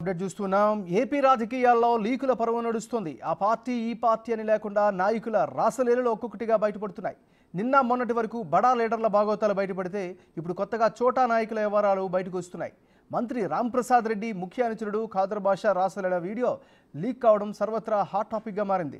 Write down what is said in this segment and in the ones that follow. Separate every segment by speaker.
Speaker 1: Update చూస్తున్నాం AP రాజకీయాల్లో లీకుల పర్వం నడుస్తుంది ఆ పార్టీ ఈ పార్టీ అని లేకుండా నాయకుల రాసలీలలు ఒక్కొక్కటిగా బయటపడుతున్నాయి నిన్న మొన్నటి వరకు బడా లీడర్ల భాగోతాలు బయటపడితే ఇప్పుడు కొత్తగా చోటా నాయకుల వ్యవహారాలు బయటకు వస్తున్నాయి మంత్రి రాంప్రసాద్ రెడ్డి ముఖ్య అనుచరుడు ఖాదర్ బాషా రాసలీల వీడియో లీక్ కావడం సర్వత్రా హాట్ టాపిక్గా మారింది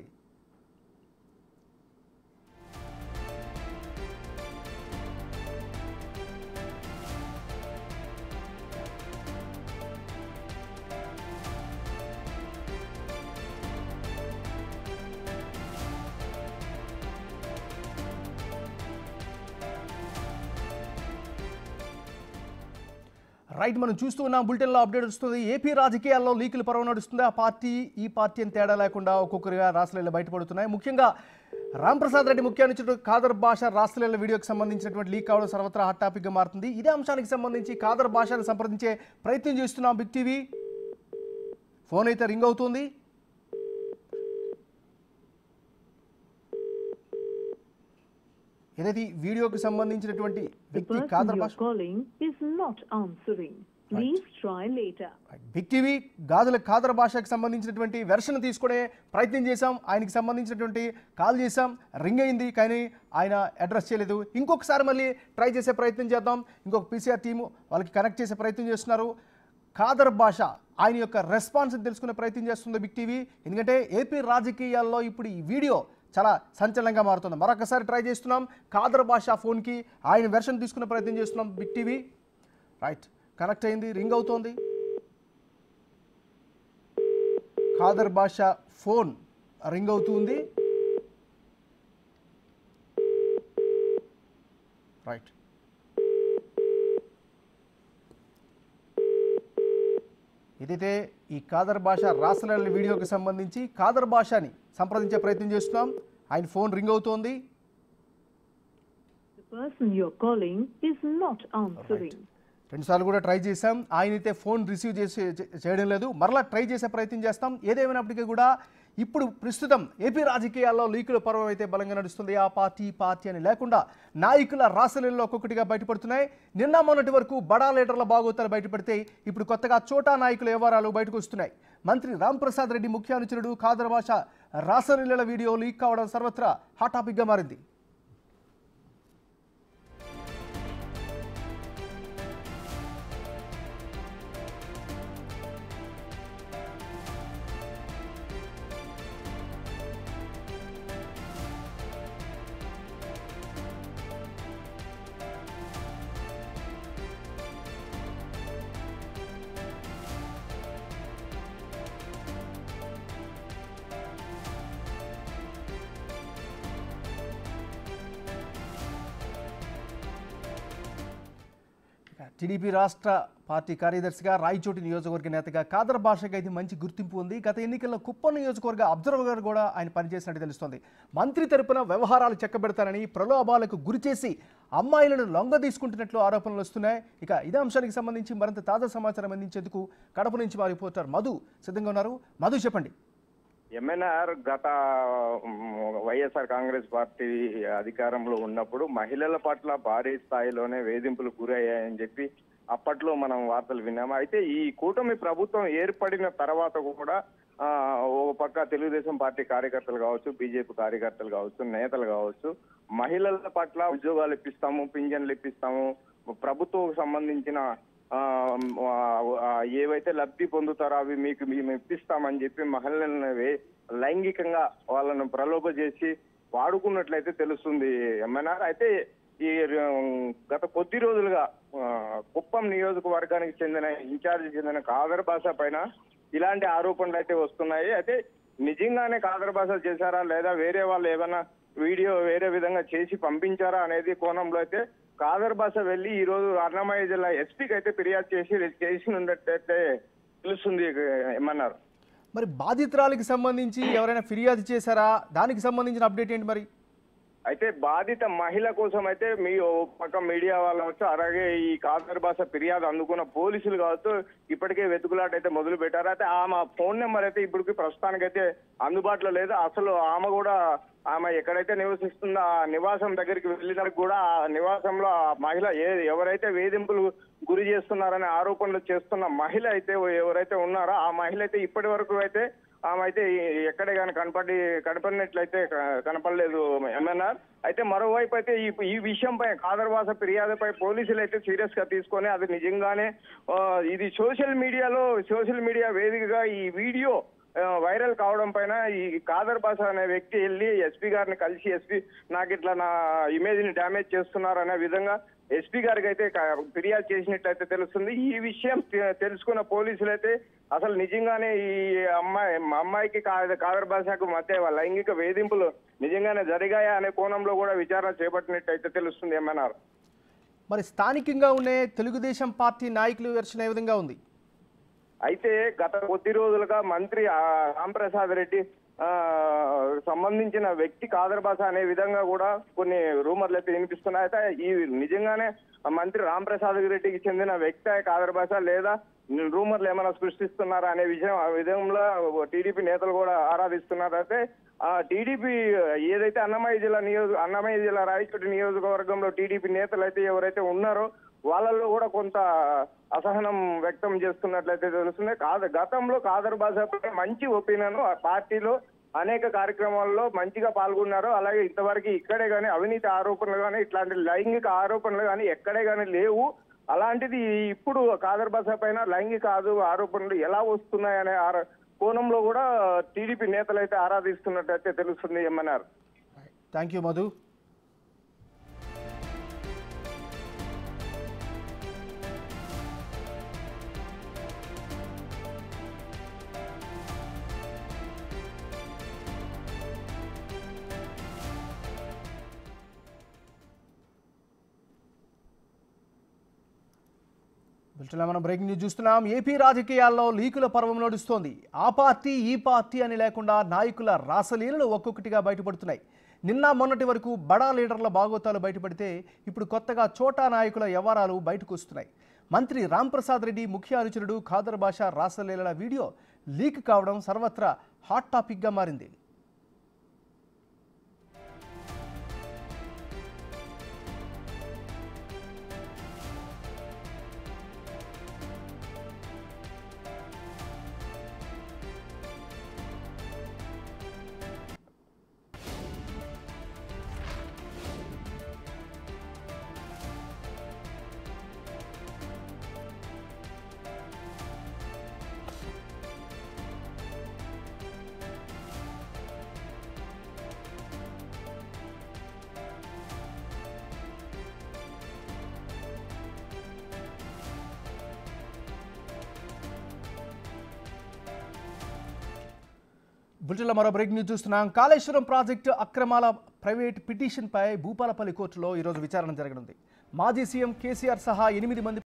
Speaker 1: రైట్ మనం చూస్తూ ఉన్నాం బులెటిన్లో అప్డేట్ వస్తుంది ఏపీ రాజకీయాల్లో లీకుల పర్వం నడుస్తుంది ఆ పార్టీ ఈ పార్టీ అని తేడా లేకుండా ఒక్కొక్కరిగా రాసలీల బయటపడుతున్నాయి ముఖ్యంగా రాంప్రసాద్ రెడ్డి ముఖ్య అనుచరుడు ఖాదర్ భాష రాసలీల వీడియోకి సంబంధించినటువంటి లీక్ కావడం సర్వత్రా హాట్ టాపిక్గా మారుతుంది ఇదే అంశానికి సంబంధించి ఖాదర్ భాషను సంప్రదించే ప్రయత్నం చేస్తున్నాం బిగ్ టీవీ ఫోన్ అయితే రింగ్ అవుతుంది ఏదైతే ఈ వీడియోకి సంబంధించినటువంటి
Speaker 2: The
Speaker 1: వ్యక్తి
Speaker 2: person
Speaker 1: ఖాదర్
Speaker 2: you're
Speaker 1: భాష
Speaker 2: calling is not answering. Please try later.
Speaker 1: Big TV Gajula Khader భాషకు సంబంధించినటువంటి వెర్షన్ తీసుకునే ప్రయత్నం చేశాం ఆయనకి సంబంధించినటువంటి కాల్ చేశాం రింగ్ అయింది కానీ ఆయన అడ్రస్ చేయలేదు ఇంకొకసారి మళ్ళీ ట్రై చేసే ప్రయత్నం చేద్దాం ఇంకొక పీసీఆర్ టీము వాళ్ళకి కనెక్ట్ చేసే ప్రయత్నం చేస్తున్నారు ఖాదర్ భాష ఆయన యొక్క రెస్పాన్స్ తెలుసుకునే ప్రయత్నం చేస్తుంది బిగ్ టీవీ ఎందుకంటే ఏపీ రాజకీయాల్లో ఇప్పుడు ఈ వీడియో చాలా సంచలనంగా మారుతుంది మరొకసారి ట్రై చేస్తున్నాం ఖాదర్ భాష ఫోన్కి ఆయన వెర్షన్ తీసుకునే ప్రయత్నం చేస్తున్నాం బిగ్ టీవీ రైట్ కనెక్ట్ అయింది రింగ్ అవుతోంది ఖాదర్ భాష ఫోన్ రింగ్ అవుతుంది రైట్ ఇదైతే ఈ ఖాదర్ భాష రాసలీల వీడియోకి సంబంధించి ఖాదర్ భాషని సంప్రదించే ప్రయత్నం చేస్తున్నాం ఆయన ఫోన్ రింగ్ అవుతోంది
Speaker 2: The person you're calling is not answering.
Speaker 1: రెండుసార్లు కూడా ట్రై చేశాం ఆయన అయితే ఫోన్ రిసీవ్ చేసి చే- చేయడం లేదు మరలా ట్రై చేసే ప్రయత్నం చేస్తాం ఏదేమైనప్పటికీ కూడా ఇప్పుడు ప్రస్తుతం ఏపీ రాజకీయాల్లో లీకుల పర్వం అయితే బలంగా నడుస్తుంది ఆ పార్టీ ఈ పార్టీ అని లేకుండా నాయకుల రాసలీలలో ఒక్కొక్కటిగా బయటపడుతున్నాయి నిన్న మొన్నటి వరకు బడా లీడర్ల బాగోతాలు బయటపడితే ఇప్పుడు కొత్తగా చోటా నాయకుల వ్యవహారాలు బయటకు వస్తున్నాయి మంత్రి రాంప్రసాద్ రెడ్డి ముఖ్య అనుచరుడు ఖాదర్ భాష రాసలీలల వీడియో లీక్ కావడం సర్వత్రా హాట్ టాపిక్గా మారింది టీడీపీ రాష్ట్ర పార్టీ కార్యదర్శిగా రాయచోటి నియోజకవర్గ నేతగా కాదర్ భాషకు అయితే మంచి గుర్తింపు ఉంది గత ఎన్నికల్లో కుప్పం నియోజకవర్గ అబ్జర్వర్ కూడా ఆయన పనిచేసినట్టు తెలుస్తోంది మంత్రి తరపున వ్యవహారాలు చెక్కబెడతానని ప్రలోభాలకు గురిచేసి అమ్మాయిలను లొంగ తీసుకుంటున్నట్లు ఆరోపణలు వస్తున్నాయి ఇక ఇదే అంశానికి సంబంధించి మరింత తాజా సమాచారం అందించేందుకు కడప నుంచి మా రిపోర్టర్ మధు సిద్ధంగా ఉన్నారు మధు చెప్పండి
Speaker 3: ఎంఎన్ఆర్ గత మ్, వైఎస్ఆర్ కాంగ్రెస్ పార్టీ అధికారంలో ఉన్నప్పుడు మహిళల పట్ల భారీ స్థాయిలోనే వేధింపులు గురయ్యాయని చెప్పి అప్పట్లో మనం వార్తలు విన్నాము అయితే ఈ కూటమి ప్రభుత్వం ఏర్పడిన తర్వాత కూడా ఆ, ఒక పక్క తెలుగుదేశం పార్టీ కార్యకర్తలు కావచ్చు బీజేపీ కార్యకర్తలు కావచ్చు నేతలు కావచ్చు మహిళల పట్ల ఉద్యోగాలు ఇప్పిస్తాము పింఛన్లు ఇప్పిస్తాము ప్రభుత్వం సంబంధించిన ఆ, ఆ, ఏవైతే లబ్ధి పొందుతారో అవి మీకు మేము ఇప్పిస్తామని చెప్పి మహిళలను వే- లైంగికంగా వాళ్ళను ప్రలోభ చేసి వాడుకున్నట్లయితే తెలుస్తుంది ఎంఎన్ఆర్ అయితే ఈ ర- గత కొద్ది రోజులుగా ఆ, కుప్పం నియోజకవర్గానికి చెందిన ఇన్ఛార్జ్ చెందిన కాదర్ భాష పైన ఇలాంటి ఆరోపణలు అయితే వస్తున్నాయి అయితే నిజంగానే కాదర్ భాష చేశారా లేదా వేరే వాళ్ళు ఏమైనా వీడియో వేరే విధంగా చేసి పంపించారా అనేది కోణంలో అయితే కాదర్ భాష వెళ్ళి ఈ రోజు అన్నమయ్య జిల్లా ఎస్పీకి అయితే ఫిర్యాదు చేసి చేసి ఉన్నట్టయితే తెలుస్తుంది ఏమన్నారు
Speaker 1: మరి బాధితురాలికి సంబంధించి ఎవరైనా ఫిర్యాదు చేశారా దానికి సంబంధించిన అప్డేట్ ఏంటి మరి
Speaker 3: అయితే బాధిత మహిళ కోసం అయితే మీ ఓ పక్క మీడియా వాళ్ళు కావచ్చు అలాగే ఈ కాదర్ భాష ఫిర్యాదు అందుకున్న పోలీసులు కావచ్చు ఇప్పటికే వెతుకులాట అయితే మొదలు పెట్టారు అయితే ఆమె ఫోన్ నెంబర్ అయితే ఇప్పటికి ప్రస్తుతానికైతే అందుబాటులో లేదు అసలు ఆమె కూడా ఆమె ఎక్కడైతే నివసిస్తుందో ఆ నివాసం దగ్గరికి వెళ్ళినా కూడా ఆ నివాసంలో ఆ మహిళ ఏ ఎవరైతే వేధింపులు గురి చేస్తున్నారనే ఆరోపణలు చేస్తున్న మహిళ అయితే ఎవరైతే ఉన్నారో ఆ మహిళ అయితే ఇప్పటి వరకు అయితే ఆమె అయితే ఎక్కడే కానీ కనపడి కనపడినట్లయితే క- కనపడలేదు ఎంఎన్ఆర్ అయితే మరోవైపు అయితే ఈ ఈ విషయంపై కాదర్వాస ఫిర్యాదుపై పోలీసులు అయితే సీరియస్ గా తీసుకొని అది నిజంగానే ఆ, ఇది సోషల్ మీడియాలో సోషల్ మీడియా వేదికగా ఈ వీడియో ఆ, వైరల్ కావడం పైన ఈ కాదర్ బాషా అనే వ్యక్తి వెళ్ళి ఎస్పీ గారిని కలిసి ఎస్పీ నాకు ఇట్లా నా ఇమేజ్ ని డ్యామేజ్ చేస్తున్నారు అనే విధంగా ఎస్పీ గారికి అయితే క- ఫిర్యాదు చేసినట్లయితే తెలుస్తుంది ఈ విషయం తె- తెలుసుకున్న పోలీసులు అయితే అసలు నిజంగానే ఈ అమ్మాయి మా అమ్మాయికి కా- కాదర్ బాషాకు మధ్య లైంగిక వేధింపులు నిజంగానే జరిగాయా అనే కోణంలో కూడా విచారణ చేపట్టినట్టయితే తెలుస్తుంది ఏమన్నారు
Speaker 1: మరి స్థానికంగా ఉండే తెలుగుదేశం పార్టీ నాయకులు వెర్షన్ ఏ విధంగా ఉంది
Speaker 3: అయితే గత కొద్ది రోజులుగా మంత్రి ఆ, రాంప్రసాద్ రెడ్డి ఆ, సంబంధించిన వ్యక్తి కాదర్ బాస అనే విధంగా కూడా కొన్ని రూమర్లు అయితే వినిపిస్తున్నాయి అయితే ఈ నిజంగానే ఆ మంత్రి రాంప్రసాద్ రెడ్డికి చెందిన వ్యక్తి కాదర్ బాస లేదా రూమర్లు ఏమైనా సృష్టిస్తున్నారా అనే విషయం ఆ విధంలో టీడీపీ నేతలు కూడా ఆరాధిస్తున్నారు అయితే ఆ టీడీపీ ఏదైతే అన్నమయ్య జిల్లా నియోజక అన్నమయ్య జిల్లా రాయచోటి నియోజకవర్గంలో టీడీపీ నేతలు అయితే ఎవరైతే ఉన్నారో వాళ్ళల్లో కూడా కొంత అసహనం వ్యక్తం చేస్తున్నట్లయితే తెలుస్తుంది కాదు గతంలో కాదర్ బాషాపై మంచి ఒపీనియన్ ఆ పార్టీలో అనేక కార్యక్రమాల్లో మంచిగా పాల్గొన్నారు అలాగే ఇంతవరకు ఇక్కడే కానీ అవినీతి ఆరోపణలు కానీ ఇట్లాంటి లైంగిక ఆరోపణలు కానీ ఎక్కడే కానీ లేవు అలాంటిది ఇప్పుడు కాదర్ బాషా పైన లైంగిక ఆదు- ఆరోపణలు ఎలా వస్తున్నాయనే ఆర- కోణంలో కూడా టీడీపీ నేతలు అయితే ఆరాధిస్తున్నట్టయితే తెలుస్తుంది ఏమన్నారు
Speaker 1: థ్యాంక్ యూ మధు బులెటిన్లో మనం బ్రేకింగ్ న్యూస్ చూస్తున్నాం ఏపీ రాజకీయాల్లో లీకుల పర్వం నడుస్తోంది ఆ పార్టీ ఈ పార్టీ అని లేకుండా నాయకుల రాసలీలలు ఒక్కొక్కటిగా బయటపడుతున్నాయి నిన్న మొన్నటి వరకు బడా లీడర్ల బాగోతాలు బయటపడితే ఇప్పుడు కొత్తగా చోటా నాయకుల వ్యవహారాలు బయటకు వస్తున్నాయి మంత్రి రాంప్రసాద్ రెడ్డి ముఖ్య అనుచరుడు ఖాదర్ బాషా రాసలీలల వీడియో లీక్ కావడం సర్వత్రా హాట్ టాపిక్గా మారింది బులెటిన్లో మరో బ్రేక్ న్యూస్ చూస్తున్నాం కాళేశ్వరం ప్రాజెక్టు అక్రమాల ప్రైవేట్ పిటిషన్పై భూపాలపల్లి కోర్టులో ఈరోజు విచారణ జరగనుంది మాజీ సీఎం కేసీఆర్ సహా ఎనిమిది మంది